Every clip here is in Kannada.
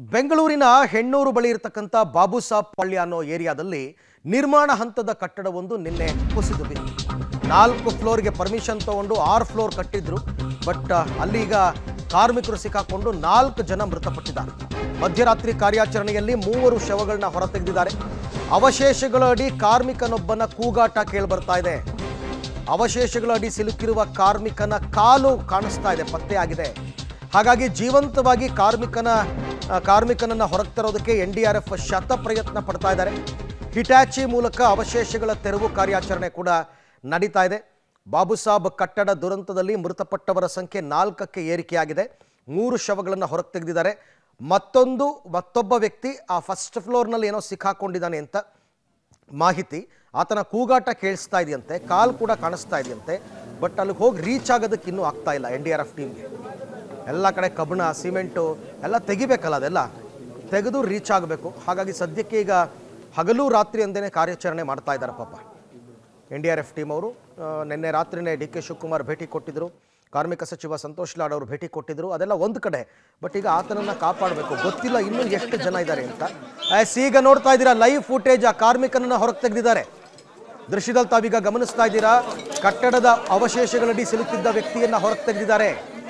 ಬೆಂಗಳೂರಿನ ಹೆಣ್ಣೂರು ಬಳಿ ಇರತಕ್ಕಂಥ ಬಾಬುಸಾಬ್ ಪಾಳ್ಯ ಅನ್ನೋ ಏರಿಯಾದಲ್ಲಿ ನಿರ್ಮಾಣ ಹಂತದ ಕಟ್ಟಡವೊಂದು ನಿನ್ನೆ ಕುಸಿದು ಬಿತ್ತು ನಾಲ್ಕು ಫ್ಲೋರ್ಗೆ ಪರ್ಮಿಷನ್ ತಗೊಂಡು ಆರು ಫ್ಲೋರ್ ಕಟ್ಟಿದ್ರು ಬಟ್ ಅಲ್ಲೀಗ ಕಾರ್ಮಿಕರು ಸಿಕ್ಕಾಕೊಂಡು ನಾಲ್ಕು ಜನ ಮೃತಪಟ್ಟಿದ್ದಾರೆ ಮಧ್ಯರಾತ್ರಿ ಕಾರ್ಯಾಚರಣೆಯಲ್ಲಿ ಮೂವರು ಶವಗಳನ್ನ ಹೊರತೆಗೆದಿದ್ದಾರೆ ಅವಶೇಷಗಳ ಅಡಿ ಕಾರ್ಮಿಕನೊಬ್ಬನ ಕೂಗಾಟ ಕೇಳಿಬರ್ತಾ ಇದೆ ಅವಶೇಷಗಳ ಅಡಿ ಸಿಲುಕಿರುವ ಕಾರ್ಮಿಕನ ಕಾಲು ಕಾಣಿಸ್ತಾ ಇದೆ ಪತ್ತೆಯಾಗಿದೆ ಹಾಗಾಗಿ ಜೀವಂತವಾಗಿ ಕಾರ್ಮಿಕನ ಆ, ಕಾರ್ಮಿಕನನ್ನ ಹೊರಗೆ ತರೋದಕ್ಕೆ ಎನ್ ಡಿ ಆರ್ ಎಫ್ ಶತ ಪ್ರಯತ್ನ ಪಡ್ತಾ ಇದ್ದಾರೆ ಹಿಟ್ಯಾಚಿ ಮೂಲಕ ಅವಶೇಷಗಳ ತೆರವು ಕಾರ್ಯಾಚರಣೆ ಕೂಡ ನಡೀತಾ ಇದೆ ಬಾಬುಸಾಬ್ ಕಟ್ಟಡ ದುರಂತದಲ್ಲಿ ಮೃತಪಟ್ಟವರ ಸಂಖ್ಯೆ ನಾಲ್ಕಕ್ಕೆ ಏರಿಕೆಯಾಗಿದೆ ಮೂರು ಶವಗಳನ್ನು ಹೊರಗೆ ತೆಗೆದಿದ್ದಾರೆ ಮತ್ತೊಂದು ಮತ್ತೊಬ್ಬ ವ್ಯಕ್ತಿ ಆ ಫಸ್ಟ್ ಫ್ಲೋರ್ನಲ್ಲಿ ಏನೋ ಸಿಕ್ಕಾಕೊಂಡಿದ್ದಾನೆ ಅಂತ ಮಾಹಿತಿ ಆತನ ಕೂಗಾಟ ಕೇಳಿಸ್ತಾ ಇದೆಯಂತೆ ಕಾಲ್ ಕೂಡ ಕಾಣಿಸ್ತಾ ಇದೆಯಂತೆ ಬಟ್ ಅಲ್ಲಿಗೆ ಹೋಗಿ ರೀಚ್ ಆಗೋದಕ್ಕೆ ಇನ್ನೂ ಆಗ್ತಾ ಇಲ್ಲ ಎನ್ ಡಿ ಆರ್ ಎಫ್ ಟೀಮ್ಗೆ ಎಲ್ಲ ಕಡೆ ಕಬ್ಬಣ ಸಿಮೆಂಟು ಎಲ್ಲ ತೆಗಿಬೇಕಲ್ಲ ಅದೆಲ್ಲ ತೆಗೆದು ರೀಚ್ ಆಗಬೇಕು ಹಾಗಾಗಿ ಸದ್ಯಕ್ಕೆ ಈಗ ಹಗಲು ರಾತ್ರಿ ಅಂದೇನೆ ಕಾರ್ಯಾಚರಣೆ ಮಾಡ್ತಾ ಇದ್ದಾರೆ ಪಾಪ N D R F team ಅವರು ಆ, ನಿನ್ನೆ ರಾತ್ರಿನೇ ಡಿ ಕೆ ಶಿವಕುಮಾರ್ ಭೇಟಿ ಕೊಟ್ಟಿದ್ದರು ಕಾರ್ಮಿಕ ಸಚಿವ ಸಂತೋಷ್ ಲಾಡ್ ಅವರು ಭೇಟಿ ಕೊಟ್ಟಿದ್ದರು ಅದೆಲ್ಲ ಒಂದು ಕಡೆ ಬಟ್ ಈಗ ಆತನನ್ನ ಕಾಪಾಡಬೇಕು ಗೊತ್ತಿಲ್ಲ ಇನ್ನೂ ಎಷ್ಟು ಜನ ಇದ್ದಾರೆ ಅಂತ ಆಯ್ಸ್ ಈಗ ನೋಡ್ತಾ ಇದ್ದೀರಾ ಲೈವ್ ಫುಟೇಜ್ ಆ ಕಾರ್ಮಿಕನನ್ನ ಹೊರಗೆ ತೆಗೆದಿದ್ದಾರೆ ದೃಶ್ಯದಲ್ಲಿ ತಾವೀಗ ಗಮನಿಸ್ತಾ ಇದ್ದೀರಾ ಕಟ್ಟಡದ ಅವಶೇಷಗಳಡಿ ಸಿಲುಕಿದ್ದ ವ್ಯಕ್ತಿಯನ್ನ ಹೊರಗೆ ತೆಗೆದಿದ್ದಾರೆ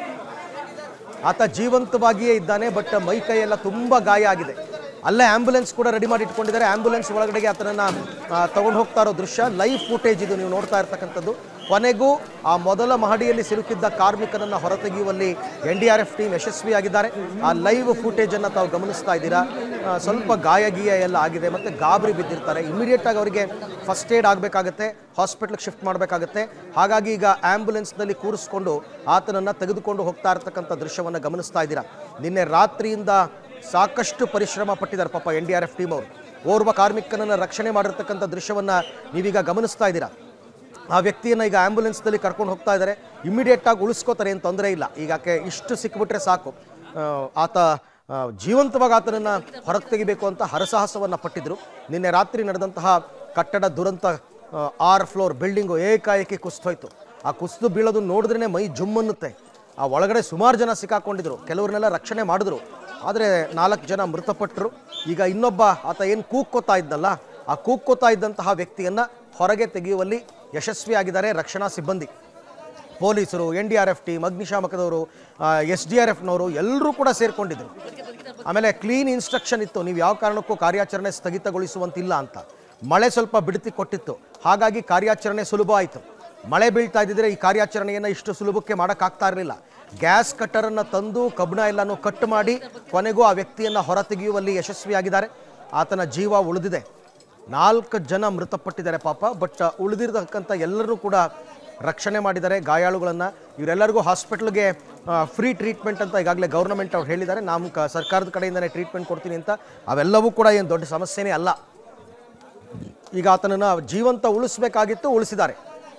ಆತ ಜೀವಂತವಾಗಿಯೇ ಇದ್ದಾನೆ ಬಟ್ ಮೈ ಕೈಯೆಲ್ಲ ತುಂಬ ಗಾಯ ಆಗಿದೆ ಅಲ್ಲೇ ಆಂಬ್ಯುಲೆನ್ಸ್ ಕೂಡ ರೆಡಿ ಮಾಡಿ ಇಟ್ಕೊಂಡಿದ್ದಾರೆ ಆಂಬ್ಯುಲೆನ್ಸ್ ಒಳಗಡೆಗೆ ಆತನನ್ನ ತಗೊಂಡು ಹೋಗ್ತಾ ಇರೋ ದೃಶ್ಯ ಲೈವ್ ಫುಟೇಜ್ ಇದು ನೀವು ನೋಡ್ತಾ ಇರ್ತಕ್ಕಂಥದ್ದು ಕೊನೆಗೂ ಆ ಮೊದಲ ಮಹಡಿಯಲ್ಲಿ ಸಿಲುಕಿದ್ದ ಕಾರ್ಮಿಕನನ್ನ ಹೊರತೆಗೆಯುವಲ್ಲಿ N D R F team ಯಶಸ್ವಿಯಾಗಿದ್ದಾರೆ ಆ ಲೈವ್ ಫುಟೇಜ್ ಅನ್ನ ತಾವು ಗಮನಿಸ್ತಾ ಇದ್ದೀರಾ ಆ, ಸ್ವಲ್ಪ ಗಾಯ ಗೀಯ ಎಲ್ಲ ಆಗಿದೆ ಮತ್ತೆ ಗಾಬರಿ ಬಿದ್ದಿರ್ತಾರೆ ಇಮಿಡಿಯೇಟ್ ಆಗಿ ಅವರಿಗೆ ಫಸ್ಟ್ ಏಡ್ ಆಗಬೇಕಾಗತ್ತೆ ಹಾಸ್ಪಿಟ್ಲಿಗೆ ಶಿಫ್ಟ್ ಮಾಡಬೇಕಾಗತ್ತೆ ಹಾಗಾಗಿ ಈಗ ಆಂಬ್ಯುಲೆನ್ಸ್ನಲ್ಲಿ ಕೂರಿಸ್ಕೊಂಡು ಆತನನ್ನ ತೆಗೆದುಕೊಂಡು ಹೋಗ್ತಾ ಇರ್ತಕ್ಕಂಥ ದೃಶ್ಯವನ್ನು ಗಮನಿಸ್ತಾ ಇದ್ದೀರಾ ನಿನ್ನೆ ರಾತ್ರಿಯಿಂದ ಸಾಕಷ್ಟು ಪರಿಶ್ರಮ ಪಟ್ಟಿದ್ದಾರೆ ಪಾಪ N D R F team ಅವರು ಓರ್ವ ಕಾರ್ಮಿಕನನ್ನು ರಕ್ಷಣೆ ಮಾಡಿರ್ತಕ್ಕಂಥ ದೃಶ್ಯವನ್ನ ನೀವೀಗ ಗಮನಿಸ್ತಾ ಇದ್ದೀರಾ ಆ ವ್ಯಕ್ತಿಯನ್ನು ಈಗ ಆಂಬ್ಯುಲೆನ್ಸ್ನಲ್ಲಿ ಕರ್ಕೊಂಡು ಹೋಗ್ತಾ ಇದ್ದಾರೆ ಇಮಿಡಿಯೇಟ್ ಆಗಿ ಉಳಿಸ್ಕೋತಾರೆ ಏನು ತೊಂದರೆ ಇಲ್ಲ ಈಗ ಆಕೆ ಇಷ್ಟು ಸಿಕ್ಬಿಟ್ರೆ ಸಾಕು ಆ, ಆತ ಆ, ಜೀವಂತವಾಗಿ ಆತನನ್ನು ಹೊರಗೆ ತೆಗಿಬೇಕು ಅಂತ ಹರಸಾಹಸವನ್ನು ಪಟ್ಟಿದ್ರು ನಿನ್ನೆ ರಾತ್ರಿ ನಡೆದಂತಹ ಕಟ್ಟಡ ದುರಂತ ಆ, ಆರ್ ಫ್ಲೋರ್ ಬಿಲ್ಡಿಂಗು ಏಕಾಏಕಿ ಕುಸಿದೋಯ್ತು ಆ ಕುಸಿದು ಬೀಳೋದು ನೋಡಿದ್ರೇ ಮೈ ಜುಮ್ ಅನ್ನುತ್ತೆ ಆ ಒಳಗಡೆ ಸುಮಾರು ಜನ ಸಿಕ್ಕಾಕೊಂಡಿದ್ರು ಕೆಲವ್ರನ್ನೆಲ್ಲ ರಕ್ಷಣೆ ಮಾಡಿದ್ರು ಆದರೆ ನಾಲ್ಕು ಜನ ಮೃತಪಟ್ಟರು ಈಗ ಇನ್ನೊಬ್ಬ ಆತ ಏನು ಕೂಕ್ಕೋತಾ ಇದ್ದಲ್ಲ ಆ ಕೂಕ್ಕೋತಾ ಇದ್ದಂತಹ ವ್ಯಕ್ತಿಯನ್ನ ಹೊರಗೆ ತೆಗೆಯುವಲ್ಲಿ ಯಶಸ್ವಿಯಾಗಿದ್ದಾರೆ ರಕ್ಷಣಾ ಸಿಬ್ಬಂದಿ ಪೊಲೀಸರು N D R F team ಅಗ್ನಿಶಾಮಕದವರು ಎಸ್ ಡಿ ಆರ್ ಎಫ್ನವರು ಎಲ್ಲರೂ ಕೂಡ ಸೇರ್ಕೊಂಡಿದ್ರು ಆಮೇಲೆ ಕ್ಲೀನ್ ಇನ್ಸ್ಟ್ರಕ್ಷನ್ ಇತ್ತು ನೀವು ಯಾವ ಕಾರಣಕ್ಕೂ ಕಾರ್ಯಾಚರಣೆ ಸ್ಥಗಿತಗೊಳಿಸುವಂತಿಲ್ಲ ಅಂತ ಮಳೆ ಸ್ವಲ್ಪ ಬಿಡತಿ ಕೊಟ್ಟಿತ್ತು ಹಾಗಾಗಿ ಕಾರ್ಯಾಚರಣೆ ಸುಲಭ ಆಯಿತು ಮಳೆ ಬೀಳ್ತಾ ಇದ್ದಿದ್ರೆ ಈ ಕಾರ್ಯಾಚರಣೆಯನ್ನು ಇಷ್ಟು ಸುಲಭಕ್ಕೆ ಮಾಡೋಕ್ಕಾಗ್ತಾ ಇರಲಿಲ್ಲ ಗ್ಯಾಸ್ ಕಟ್ಟರನ್ನು ತಂದು ಕಬ್ಬಣ ಎಲ್ಲನೂ ಕಟ್ ಮಾಡಿ ಕೊನೆಗೂ ಆ ವ್ಯಕ್ತಿಯನ್ನು ಹೊರತೆಗೆಯುವಲ್ಲಿ ಯಶಸ್ವಿಯಾಗಿದ್ದಾರೆ ಆತನ ಜೀವ ಉಳಿದಿದೆ ನಾಲ್ಕು ಜನ ಮೃತಪಟ್ಟಿದ್ದಾರೆ ಪಾಪ ಬಟ್ ಉಳಿದಿರತಕ್ಕಂಥ ಎಲ್ಲರೂ ಕೂಡ ರಕ್ಷಣೆ ಮಾಡಿದ್ದಾರೆ ಗಾಯಾಳುಗಳನ್ನು ಇವರೆಲ್ಲರಿಗೂ ಹಾಸ್ಪಿಟ್ಲ್ಗೆ ಫ್ರೀ ಟ್ರೀಟ್ಮೆಂಟ್ ಅಂತ ಈಗಾಗಲೇ ಗೌರ್ಮೆಂಟ್ ಅವ್ರು ಹೇಳಿದ್ದಾರೆ ನಾವು ಕ ಸರ್ಕಾರದ ಕಡೆಯಿಂದನೇ ಟ್ರೀಟ್ಮೆಂಟ್ ಕೊಡ್ತೀನಿ ಅಂತ ಅವೆಲ್ಲವೂ ಕೂಡ ಏನು ದೊಡ್ಡ ಸಮಸ್ಯೆನೇ ಅಲ್ಲ ಈಗ ಆತನನ್ನು ಜೀವಂತ ಉಳಿಸ್ಬೇಕಾಗಿತ್ತು ಉಳಿಸಿದ್ದಾರೆ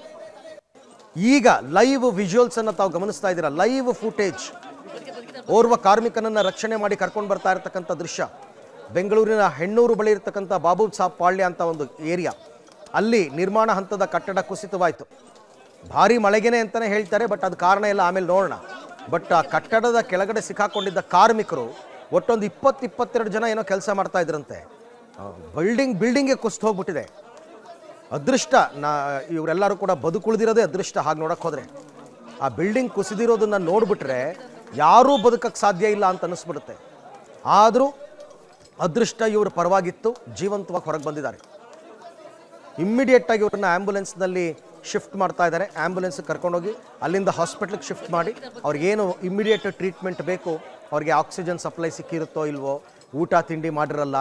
ಈಗ ಲೈವ್ ವಿಜುವಲ್ಸ್ ಅನ್ನು ತಾವು ಗಮನಿಸ್ತಾ ಇದ್ದೀರಾ ಲೈವ್ ಫುಟೇಜ್ ಓರ್ವ ಕಾರ್ಮಿಕನನ್ನ ರಕ್ಷಣೆ ಮಾಡಿ ಕರ್ಕೊಂಡು ಬರ್ತಾ ಇರತಕ್ಕಂಥ ದೃಶ್ಯ ಬೆಂಗಳೂರಿನ ಹೆಣ್ಣೂರು ಬಳಿ ಇರತಕ್ಕಂಥ ಬಾಬು ಸಾಬ್ ಪಾಳ್ಯ ಅಂತ ಒಂದು ಏರಿಯಾ ಅಲ್ಲಿ ನಿರ್ಮಾಣ ಹಂತದ ಕಟ್ಟಡ ಕುಸಿತವಾಯಿತು ಭಾರಿ ಮಳೆಗೇನೆ ಅಂತಾನೆ ಹೇಳ್ತಾರೆ ಬಟ್ ಅದು ಕಾರಣ ಎಲ್ಲ ಆಮೇಲೆ ನೋಡೋಣ ಬಟ್ ಆ ಕಟ್ಟಡದ ಕೆಳಗಡೆ ಸಿಕ್ಕಾಕೊಂಡಿದ್ದ ಕಾರ್ಮಿಕರು ಒಟ್ಟೊಂದು ಇಪ್ಪತ್ತು ಇಪ್ಪತ್ತೆರಡು ಜನ ಏನೋ ಕೆಲಸ ಮಾಡ್ತಾ ಇದ್ರಂತೆ ಬಿಲ್ಡಿಂಗ್ ಬಿಲ್ಡಿಂಗ್ಗೆ ಕುಸಿದು ಹೋಗ್ಬಿಟ್ಟಿದೆ ಅದೃಷ್ಟ ನಾ ಇವರೆಲ್ಲರೂ ಕೂಡ ಬದುಕುಳಿದಿರೋದೇ ಅದೃಷ್ಟ ಹಾಗೆ ನೋಡಕ್ಕೆ ಹೋದ್ರೆ ಆ ಬಿಲ್ಡಿಂಗ್ ಕುಸಿದಿರೋದನ್ನ ನೋಡ್ಬಿಟ್ರೆ ಯಾರೂ ಬದುಕಕ್ಕೆ ಸಾಧ್ಯ ಇಲ್ಲ ಅಂತ ಅನ್ನಿಸ್ಬಿಡುತ್ತೆ ಆದರೂ ಅದೃಷ್ಟ ಇವ್ರ ಪರವಾಗಿತ್ತು ಜೀವಂತವಾಗಿ ಹೊರಗೆ ಬಂದಿದ್ದಾರೆ ಇಮ್ಮಿಡಿಯೇಟ್ ಆಗಿ ಇವ್ರನ್ನ ಆಂಬ್ಯುಲೆನ್ಸ್ನಲ್ಲಿ ಶಿಫ್ಟ್ ಮಾಡ್ತಾ ಇದ್ದಾರೆ ಆಂಬ್ಯುಲೆನ್ಸ್ ಕರ್ಕೊಂಡೋಗಿ ಅಲ್ಲಿಂದ ಹಾಸ್ಪಿಟ್ಲಿಗೆ ಶಿಫ್ಟ್ ಮಾಡಿ ಅವ್ರಿಗೇನು ಇಮ್ಮಿಡಿಯೇಟ್ ಟ್ರೀಟ್ಮೆಂಟ್ ಬೇಕು ಅವ್ರಿಗೆ ಆಕ್ಸಿಜನ್ ಸಪ್ಲೈ ಸಿಕ್ಕಿರುತ್ತೋ ಇಲ್ವೋ ಊಟ ತಿಂಡಿ ಮಾಡಿರಲ್ಲ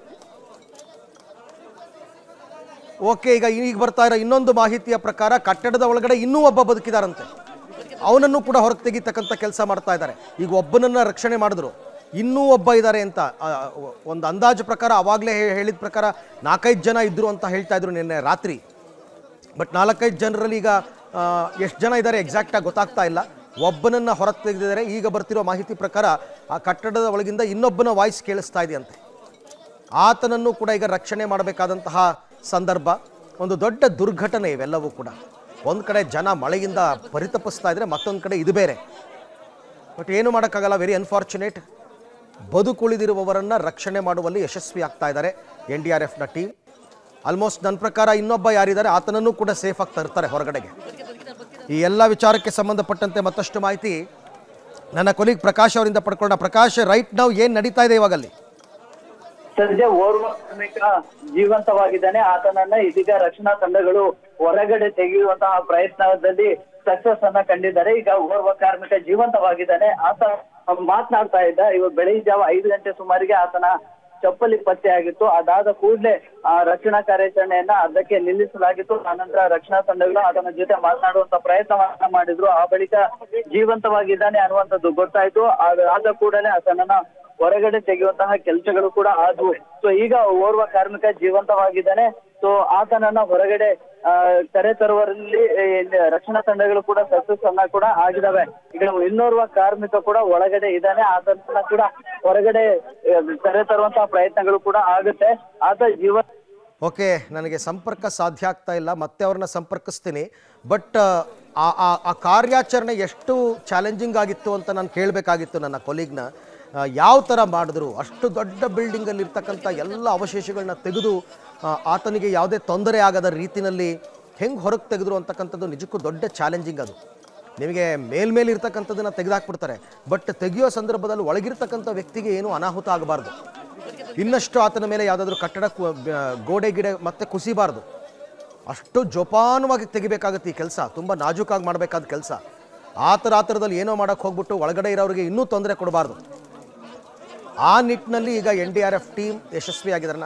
ಓಕೆ ಈಗ ಈಗ ಬರ್ತಾ ಇರೋ ಇನ್ನೊಂದು ಮಾಹಿತಿಯ ಪ್ರಕಾರ ಕಟ್ಟಡದ ಒಳಗಡೆ ಇನ್ನೂ ಒಬ್ಬ ಬದುಕಿದಾರಂತೆ ಅವನನ್ನು ಕೂಡ ಹೊರಗೆ ತೆಗಿತಕ್ಕಂಥ ಕೆಲಸ ಮಾಡ್ತಾ ಇದ್ದಾರೆ ಈಗ ಒಬ್ಬನನ್ನ ರಕ್ಷಣೆ ಮಾಡಿದ್ರು ಇನ್ನೂ ಒಬ್ಬ ಇದ್ದಾರೆ ಅಂತ ಆ, ಒಂದು ಅಂದಾಜು ಪ್ರಕಾರ ಅವಾಗಲೇ ಹೇಳಿದ ಪ್ರಕಾರ ನಾಲ್ಕೈದು ಜನ ಇದ್ರು ಅಂತ ಹೇಳ್ತಾ ಇದ್ರು ನಿನ್ನೆ ರಾತ್ರಿ ಬಟ್ ನಾಲ್ಕೈದು ಜನರಲ್ಲಿ ಈಗ ಎಷ್ಟು ಜನ ಇದ್ದಾರೆ ಎಕ್ಸಾಕ್ಟಾಗಿ ಗೊತ್ತಾಗ್ತಾ ಇಲ್ಲ ಒಬ್ಬನನ್ನ ಹೊರಗೆ ತೆಗೆದಿದ್ದಾರೆ ಈಗ ಬರ್ತಿರೋ ಮಾಹಿತಿ ಪ್ರಕಾರ ಆ ಕಟ್ಟಡದ ಒಳಗಿಂದ ಇನ್ನೊಬ್ಬನ ವಾಯ್ಸ್ ಕೇಳಿಸ್ತಾ ಇದೆಯಂತೆ ಆತನನ್ನು ಕೂಡ ಈಗ ರಕ್ಷಣೆ ಮಾಡಬೇಕಾದಂತಹ ಸಂದರ್ಭ ಒಂದು ದೊಡ್ಡ ದುರ್ಘಟನೆ ಇವೆಲ್ಲವೂ ಕೂಡ ಒಂದು ಕಡೆ ಜನ ಮಳೆಯಿಂದ ಪರಿತಪಿಸ್ತಾ ಇದ್ರೆ ಮತ್ತೊಂದು ಕಡೆ ಇದು ಬೇರೆ ಬಟ್ ಏನು ಮಾಡೋಕ್ಕಾಗಲ್ಲ ವೆರಿ ಅನ್ಫಾರ್ಚುನೇಟ್ ಬದುಕುಳಿದಿರುವವರನ್ನ ರಕ್ಷಣೆ ಮಾಡುವಲ್ಲಿ ಯಶಸ್ವಿ ಆಗ್ತಾ ಇದ್ದಾರೆ ಎನ್ ಡಿ ಆರ್ ಎಫ್ನ ಟೀಮ್ ಆಲ್ಮೋಸ್ಟ್ ನನ್ನ ಪ್ರಕಾರ ಇನ್ನೊಬ್ಬ ಯಾರಿದ್ದಾರೆ ಆತನನ್ನು ಕೂಡ ಸೇಫ್ ಆಗಿ ತರ್ತಾರೆ ಹೊರಗಡೆಗೆ ಈ ಎಲ್ಲ ವಿಚಾರಕ್ಕೆ ಸಂಬಂಧಪಟ್ಟಂತೆ ಮತ್ತಷ್ಟು ಮಾಹಿತಿ ನನ್ನ ಕೊಲೀಗ್ ಪ್ರಕಾಶ್ ಅವರಿಂದ ಪಡ್ಕೊಳ್ಳೋಣ ಪ್ರಕಾಶ್ ರೈಟ್ ನಾವು ಏನು ನಡೀತಾ ಇದೆ ಇವಾಗಲ್ಲಿ ಸದ್ಯ ಓರ್ವ ಕಾರ್ಮಿಕ ಜೀವಂತವಾಗಿದ್ದಾನೆ ಆತನನ್ನ ಇದೀಗ ರಕ್ಷಣಾ ತಂಡಗಳು ಹೊರಗಡೆ ತೆಗೆಯುವಂತಹ ಪ್ರಯತ್ನದಲ್ಲಿ ಸಕ್ಸಸ್ ಅನ್ನ ಕಂಡಿದ್ದಾರೆ ಈಗ ಓರ್ವ ಕಾರ್ಮಿಕ ಜೀವಂತವಾಗಿದ್ದಾನೆ ಆತ ಮಾತನಾಡ್ತಾ ಇದ್ದ ಇವಾಗ ಬೆಳಗಿನ ಜಾವ ಐದು ಗಂಟೆ ಸುಮಾರಿಗೆ ಆತನ ಚಪ್ಪಲಿ ಪತ್ತೆ ಆಗಿತ್ತು ಅದಾದ ಕೂಡಲೇ ಆ ರಕ್ಷಣಾ ಕಾರ್ಯಾಚರಣೆಯನ್ನ ಅದಕ್ಕೆ ನಿಲ್ಲಿಸಲಾಗಿತ್ತು ಆನಂತರ ರಕ್ಷಣಾ ತಂಡಗಳು ಆತನ ಜೊತೆ ಮಾತನಾಡುವಂತ ಪ್ರಯತ್ನವನ್ನ ಮಾಡಿದ್ರು ಆ ಬಳಿಕ ಜೀವಂತವಾಗಿದ್ದಾನೆ ಅನ್ನುವಂಥದ್ದು ಗೊತ್ತಾಯ್ತು ಆದ- ಆದ ಕೂಡಲೇ ಆತನನ್ನ ಹೊರಗಡೆ ತೆಗೆಯುವಂತಹ ಕೆಲಸಗಳು ಕೂಡ ಆದವು ಸೊ ಈಗ ಓರ್ವ ಕಾರ್ಮಿಕ ಜೀವಂತವಾಗಿದ್ದಾನೆ ಸೊ ಆತನನ್ನ ಹೊರಗಡೆ ಆ, ಕರೆ ತರುವಲ್ಲಿ ಏ, ರಕ್ಷಣಾ ತಂಡಗಳು ಕೂಡ ಸಕ್ಸಸ್ ಅನ್ನ ಕೂಡ ಆಗಿದಾವೆ ಈಗ ಇನ್ನೋರ್ವ ಕಾರ್ಮಿಕ ಕೂಡ ಒಳಗಡೆ ಇದ್ದಾನೆ ಆತನನ್ನ ಕೂಡ ಹೊರಗಡೆ ಆ, ಕರೆ ತರುವಂತಹ ಪ್ರಯತ್ನಗಳು ಕೂಡ ಆಗುತ್ತೆ ಆತ ಜೀವ ಓಕೆ ನನಗೆ ಸಂಪರ್ಕ ಸಾಧ್ಯ ಆಗ್ತಾ ಇಲ್ಲ ಮತ್ತೆ ಅವ್ರನ್ನ ಸಂಪರ್ಕಿಸ್ತೀನಿ ಬಟ್ ಆ ಆ- ಆ ಕಾರ್ಯಾಚರಣೆ ಎಷ್ಟು ಚಾಲೆಂಜಿಂಗ್ ಆಗಿತ್ತು ಅಂತ ನಾನು ಕೇಳಬೇಕಾಗಿತ್ತು ನನ್ನ ಕೊಲೀಗ್ನ ಯಾವ ಥರ ಮಾಡಿದ್ರು ಅಷ್ಟು ದೊಡ್ಡ ಬಿಲ್ಡಿಂಗಲ್ಲಿ ಇರ್ತಕ್ಕಂಥ ಎಲ್ಲ ಅವಶೇಷಗಳನ್ನ ತೆಗೆದು ಆ, ಆತನಿಗೆ ಯಾವುದೇ ತೊಂದರೆ ಆಗದ ರೀತಿನಲ್ಲಿ ಹೆಂಗೆ ಹೊರಗೆ ತೆಗೆದ್ರು ಅಂತಕ್ಕಂಥದ್ದು ನಿಜಕ್ಕೂ ದೊಡ್ಡ ಚಾಲೆಂಜಿಂಗ್ ಅದು ನಿಮಗೆ ಮೇಲ್ಮೇಲೆ ಇರ್ತಕ್ಕಂಥದ್ದನ್ನ ತೆಗೆದಾಕ್ಬಿಡ್ತಾರೆ ಬಟ್ ತೆಗೆಯೋ ಸಂದರ್ಭದಲ್ಲಿ ಒಳಗಿರ್ತಕ್ಕಂಥ ವ್ಯಕ್ತಿಗೆ ಏನು ಅನಾಹುತ ಆಗಬಾರ್ದು ಇನ್ನಷ್ಟು ಆತನ ಮೇಲೆ ಯಾವುದಾದ್ರೂ ಕಟ್ಟಡ ಕು- ಬ- ಗೋಡೆ ಗಿಡೆ ಮತ್ತೆ ಕುಸಿಬಾರ್ದು ಅಷ್ಟು ಜೋಪಾನವಾಗಿ ತೆಗಿಬೇಕಾಗುತ್ತೆ ಈ ಕೆಲಸ ತುಂಬ ನಾಜೂಕಾಗಿ ಮಾಡಬೇಕಾದ ಕೆಲಸ ಆ ಥರ ಆ ಥರದಲ್ಲಿ ಏನೋ ಮಾಡೋಕ್ಕೆ ಹೋಗ್ಬಿಟ್ಟು ಒಳಗಡೆ ಇರೋರಿಗೆ ಇನ್ನೂ ತೊಂದರೆ ಕೊಡಬಾರ್ದು ಆ ನಿಟ್ಟಿನಲ್ಲಿ ಈಗ N D R F team ಯಶಸ್ವಿಯಾಗಿದ್ದಾರನ್ನ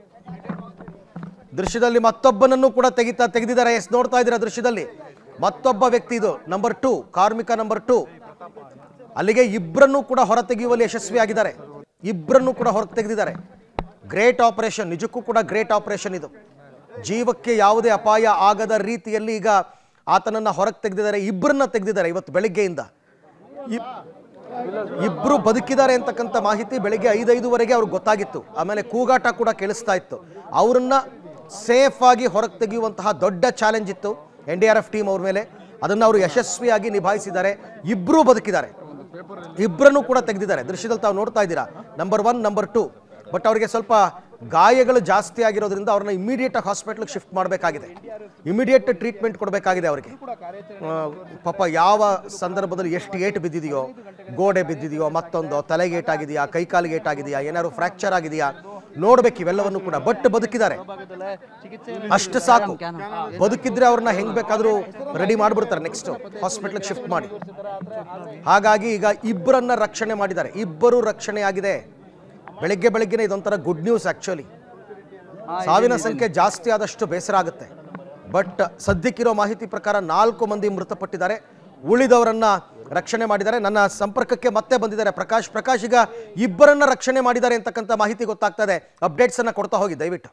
ದೃಶ್ಯದಲ್ಲಿ ಮತ್ತೊಬ್ಬನನ್ನು ಕೂಡ ತೆಗಿತಾ ತೆಗೆದಿದ್ದಾರೆ ಎಸ್ ನೋಡ್ತಾ ಇದ್ದೀರಾ ದೃಶ್ಯದಲ್ಲಿ ಮತ್ತೊಬ್ಬ ವ್ಯಕ್ತಿ ಇದು ನಂಬರ್ ಟೂ ಕಾರ್ಮಿಕ ನಂಬರ್ ಟೂ ಅಲ್ಲಿಗೆ ಇಬ್ಬರನ್ನು ಕೂಡ ಹೊರ ತೆಗೆಯುವಲ್ಲಿ ಯಶಸ್ವಿಯಾಗಿದ್ದಾರೆ ಇಬ್ಬರನ್ನು ಕೂಡ ಹೊರ ತೆಗೆದಿದ್ದಾರೆ ಗ್ರೇಟ್ ಆಪರೇಷನ್ ನಿಜಕ್ಕೂ ಕೂಡ ಗ್ರೇಟ್ ಆಪರೇಷನ್ ಇದು ಜೀವಕ್ಕೆ ಯಾವುದೇ ಅಪಾಯ ಆಗದ ರೀತಿಯಲ್ಲಿ ಈಗ ಆತನನ್ನ ಹೊರಗೆ ತೆಗೆದಿದ್ದಾರೆ ಇಬ್ಬರನ್ನ ತೆಗೆದಿದ್ದಾರೆ ಇವತ್ತು ಬೆಳಿಗ್ಗೆಯಿಂದ ಇಬ್- ಇಬ್ರು ಬದುಕಿದ್ದಾರೆ ಅಂತಕ್ಕಂಥ ಮಾಹಿತಿ ಬೆಳಿಗ್ಗೆ ಐದೈದುವರೆಗೆ ಅವ್ರಿಗೆ ಗೊತ್ತಾಗಿತ್ತು ಆಮೇಲೆ ಕೂಗಾಟ ಕೂಡ ಕೇಳಿಸ್ತಾ ಇತ್ತು ಅವರನ್ನ ಸೇಫ್ ಆಗಿ ಹೊರಗೆ ತೆಗೆಯುವಂತಹ ದೊಡ್ಡ ಚಾಲೆಂಜ್ ಇತ್ತು N D R F team ಅವ್ರ ಮೇಲೆ ಅದನ್ನು ಅವರು ಯಶಸ್ವಿಯಾಗಿ ನಿಭಾಯಿಸಿದ್ದಾರೆ ಇಬ್ಬರೂ ಬದುಕಿದ್ದಾರೆ ಇಬ್ಬರನ್ನು ಕೂಡ ತೆಗೆದಿದ್ದಾರೆ ದೃಶ್ಯದಲ್ಲಿ ತಾವು ನೋಡ್ತಾ ಇದ್ದೀರಾ number one number two but ಅವರಿಗೆ ಸ್ವಲ್ಪ ಗಾಯಗಳು ಜಾಸ್ತಿ ಆಗಿರೋದ್ರಿಂದ ಅವ್ರನ್ನ ಇಮಿಡಿಯೇಟ್ ಆಗಿ ಹಾಸ್ಪಿಟ್ಲಿಗೆ ಶಿಫ್ಟ್ ಮಾಡಬೇಕಾಗಿದೆ ಇಮಿಡಿಯೇಟ್ ಟ್ರೀಟ್ಮೆಂಟ್ ಕೊಡಬೇಕಾಗಿದೆ ಅವರಿಗೆ ಆ, ಪಾಪ ಯಾವ ಸಂದರ್ಭದಲ್ಲಿ ಎಷ್ಟು ಏಟು ಬಿದ್ದಿದೆಯೋ ಗೋಡೆ ಬಿದ್ದಿದೆಯೋ ಮತ್ತೊಂದು ತಲೆಗೆ ಏಟಾಗಿದೆಯಾ ಕೈಕಾಲಿಗೆ ಏಟಾಗಿದೆಯಾ ಏನಾದ್ರು ಫ್ರ್ಯಾಕ್ಚರ್ ಆಗಿದೆಯಾ ನೋಡ್ಬೇಕು ಇವೆಲ್ಲವನ್ನು ಕೂಡ ಬಟ್ ಬದುಕಿದ್ದಾರೆ ಅಷ್ಟು ಸಾಕು ಬದುಕಿದ್ರೆ ಅವ್ರನ್ನ ಹೆಂಗ್ ಬೇಕಾದ್ರೂ ರೆಡಿ ಮಾಡ್ಬಿಡ್ತಾರೆ ನೆಕ್ಸ್ಟ್ ಹಾಸ್ಪಿಟ್ಲಿಗೆ ಶಿಫ್ಟ್ ಮಾಡಿ ಹಾಗಾಗಿ ಈಗ ಇಬ್ಬರನ್ನ ರಕ್ಷಣೆ ಮಾಡಿದ್ದಾರೆ ಇಬ್ಬರು ರಕ್ಷಣೆ ಆಗಿದೆ ಬೆಳಿಗ್ಗೆ ಬೆಳಿಗ್ಗೆನೆ ಇದೊಂಥರ ಗುಡ್ ನ್ಯೂಸ್ ಆಕ್ಚುಲಿ ಸಾವಿನ ಸಂಖ್ಯೆ ಜಾಸ್ತಿ ಆದಷ್ಟು ಬೇಸರ ಆಗುತ್ತೆ ಬಟ್ ಸದ್ಯಕ್ಕಿರೋ ಮಾಹಿತಿ ಪ್ರಕಾರ ನಾಲ್ಕು ಮಂದಿ ಮೃತಪಟ್ಟಿದ್ದಾರೆ ಉಳಿದವರನ್ನ ರಕ್ಷಣೆ ಮಾಡಿದ್ದಾರೆ ನನ್ನ ಸಂಪರ್ಕಕ್ಕೆ ಮತ್ತೆ ಬಂದಿದ್ದಾರೆ ಪ್ರಕಾಶ್ ಪ್ರಕಾಶ್ ಈಗ ಇಬ್ಬರನ್ನ ರಕ್ಷಣೆ ಮಾಡಿದ್ದಾರೆ ಅಂತಕ್ಕಂಥ ಮಾಹಿತಿ ಗೊತ್ತಾಗ್ತಾ ಇದೆ ಅಪ್ಡೇಟ್ಸ್ ಅನ್ನ ಕೊಡ್ತಾ ಹೋಗಿ ದಯವಿಟ್ಟು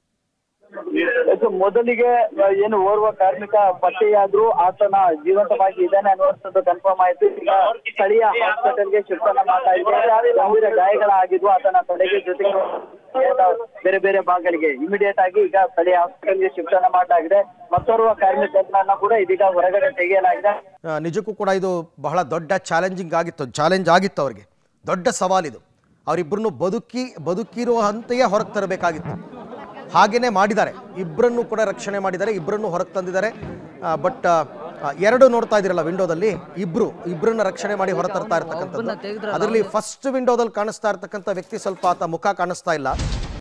ಇದು ಮೊದಲಿಗೆ ಆ, ಏನು ಓರ್ವ ಕಾರ್ಮಿಕ ಪತ್ತೆಯಾದ್ರೂ ಆತನ ಜೀವಂತವಾಗಿ ಇದ್ದಾನೆ ಅನ್ನುವಂಥದ್ದು ಕನ್ಫರ್ಮ್ ಆಯ್ತು ಈಗ ಸ್ಥಳೀಯ ಹಾಸ್ಪಿಟಲ್ಗೆ ಶಿಫ್ಟ್ ಅನ್ನ ಮಾಡ್ತಾ ಇದ್ದಾರೆ ಗಂಭೀರ ಗಾಯಗಳಾಗಿದ್ವು ಆತನ ತಲೆಗೆ ಜೊತೆಗೆ ಬೇರೆ ಬೇರೆ ಭಾಗಗಳಿಗೆ ಇಮಿಡಿಯೇಟ್ ಆಗಿ ಈಗ ಸ್ಥಳೀಯ ಹಾಸ್ಪಿಟಲ್ಗೆ ಶಿಫ್ಟ್ ಅನ್ನ ಮಾಡಲಾಗಿದೆ ಮತ್ತೋರ್ವ ಕಾರ್ಮಿಕರನ್ನ ಕೂಡ ಇದೀಗ ಹೊರಗಡೆ ತೆಗೆಯಲಾಗಿದೆ ಆ, ನಿಜಕ್ಕೂ ಕೂಡ ಇದು ಬಹಳ ದೊಡ್ಡ ಚಾಲೆಂಜಿಂಗ್ ಆಗಿತ್ತು ಚಾಲೆಂಜ್ ಆಗಿತ್ತು ಅವರಿಗೆ ದೊಡ್ಡ ಸವಾಲಿದು ಅವರಿಬ್ಬರನ್ನು ಬದುಕಿ ಬದುಕಿರುವಂತೆಯೇ ಹೊರಗೆ ತರಬೇಕಾಗಿತ್ತು ಹಾಗೇನೆ ಮಾಡಿದ್ದಾರೆ ಇಬ್ಬರನ್ನು ಕೂಡ ರಕ್ಷಣೆ ಮಾಡಿದ್ದಾರೆ ಇಬ್ಬರನ್ನು ಹೊರಗೆ ತಂದಿದ್ದಾರೆ ಬಟ್ ಎರಡು ನೋಡ್ತಾ ಇದ್ದೀರಲ್ಲ ವಿಂಡೋದಲ್ಲಿ ಇಬ್ರು ಇಬ್ಬರನ್ನ ರಕ್ಷಣೆ ಮಾಡಿ ಹೊರ ತರ್ತಾ ಇರ್ತಕ್ಕಂಥದ್ದು ಅದರಲ್ಲಿ ಫಸ್ಟ್ ವಿಂಡೋದಲ್ಲಿ ಕಾಣಿಸ್ತಾ ಇರ್ತಕ್ಕಂಥ ವ್ಯಕ್ತಿ ಸ್ವಲ್ಪ ಆತ ಮುಖ ಕಾಣಿಸ್ತಾ ಇಲ್ಲ